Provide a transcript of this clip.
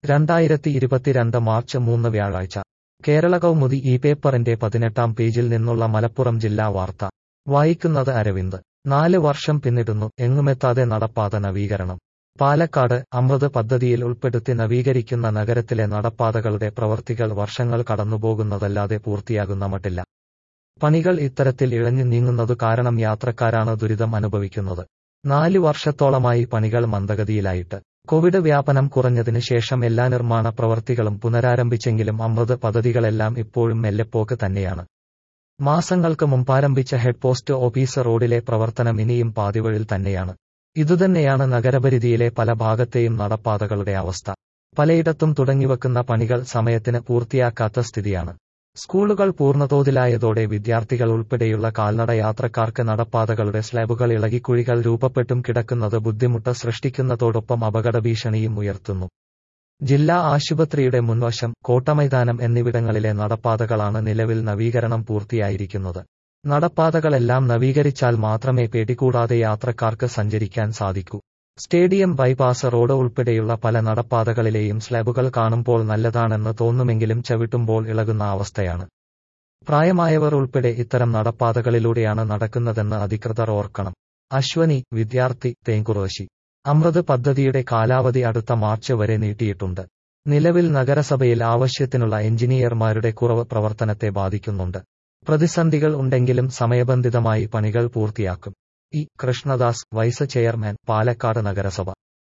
രണ്ടായിരത്തി ഇരുപത്തിരണ്ട് മാർച്ച് മൂന്ന് വ്യാഴാഴ്ച കേരള കൗമുദി ഈ പേപ്പറിന്റെ പതിനെട്ടാം പേജിൽ നിന്നുള്ള മലപ്പുറം ജില്ലാ വാർത്ത വായിക്കുന്നത് അരവിന്ദ് നാല് വർഷം പിന്നിടുന്നു എങ്ങുമെത്താതെ നടപ്പാത നവീകരണം പാലക്കാട് അമൃത് പദ്ധതിയിൽ ഉൾപ്പെടുത്തി നവീകരിക്കുന്ന നഗരത്തിലെ നടപ്പാതകളുടെ പ്രവൃത്തികൾ വർഷങ്ങൾ കടന്നുപോകുന്നതല്ലാതെ പൂർത്തിയാകുന്ന മട്ടില്ല പണികൾ ഇത്തരത്തിൽ ഇഴഞ്ഞു നീങ്ങുന്നതു കാരണം യാത്രക്കാരാണ് ദുരിതം അനുഭവിക്കുന്നത് നാലു വർഷത്തോളമായി പണികൾ മന്ദഗതിയിലായിട്ട് കോവിഡ് വ്യാപനം കുറഞ്ഞതിന് ശേഷം എല്ലാ നിർമ്മാണ പ്രവർത്തികളും പുനരാരംഭിച്ചെങ്കിലും അമൃത് പദ്ധതികളെല്ലാം ഇപ്പോഴും മെല്ലെപ്പോക്ക് തന്നെയാണ് മാസങ്ങൾക്ക് മുമ്പാരംഭിച്ച ഹെഡ് പോസ്റ്റ് ഓഫീസ് റോഡിലെ പ്രവർത്തനം ഇനിയും പാതിവഴിൽ തന്നെയാണ് ഇതുതന്നെയാണ് നഗരപരിധിയിലെ പല ഭാഗത്തെയും നടപ്പാതകളുടെ അവസ്ഥ പലയിടത്തും തുടങ്ങിവെക്കുന്ന പണികൾ സമയത്തിന് പൂർത്തിയാക്കാത്ത സ്ഥിതിയാണ് സ്കൂളുകൾ പൂർണ്ണതോതിലായതോടെ വിദ്യാർത്ഥികൾ ഉൾപ്പെടെയുള്ള കാൽനട യാത്രക്കാർക്ക് നടപ്പാതകളുടെ സ്ലാബുകൾ ഇളകി കുഴികൾ രൂപപ്പെട്ടും കിടക്കുന്നത് ബുദ്ധിമുട്ട് സൃഷ്ടിക്കുന്നതോടൊപ്പം അപകട ഭീഷണിയും ഉയർത്തുന്നു ജില്ലാ ആശുപത്രിയുടെ മുൻവശം കോട്ടമൈതാനം എന്നിവിടങ്ങളിലെ നടപ്പാതകളാണ് നിലവിൽ നവീകരണം പൂർത്തിയായിരിക്കുന്നത് നടപ്പാതകളെല്ലാം നവീകരിച്ചാൽ മാത്രമേ പേടികൂടാതെ യാത്രക്കാർക്ക് സഞ്ചരിക്കാൻ സാധിക്കൂ സ്റ്റേഡിയം ബൈപ്പാസ് റോഡ് ഉൾപ്പെടെയുള്ള പല നടപ്പാതകളിലെയും സ്ലാബുകൾ കാണുമ്പോൾ നല്ലതാണെന്ന് തോന്നുമെങ്കിലും ചവിട്ടുമ്പോൾ ഇളകുന്ന അവസ്ഥയാണ് പ്രായമായവർ ഉൾപ്പെടെ ഇത്തരം നടപ്പാതകളിലൂടെയാണ് നടക്കുന്നതെന്ന് അധികൃതർ ഓർക്കണം അശ്വനി വിദ്യാർത്ഥി തേങ്കുറശ്ശി അമൃത് പദ്ധതിയുടെ കാലാവധി അടുത്ത മാർച്ച് വരെ നീട്ടിയിട്ടുണ്ട് നിലവിൽ നഗരസഭയിൽ ആവശ്യത്തിനുള്ള എഞ്ചിനീയർമാരുടെ കുറവ് പ്രവർത്തനത്തെ ബാധിക്കുന്നുണ്ട് പ്രതിസന്ധികൾ ഉണ്ടെങ്കിലും സമയബന്ധിതമായി പണികൾ പൂർത്തിയാക്കും E Krishnadas vice chairman Palakkad നഗരസഭ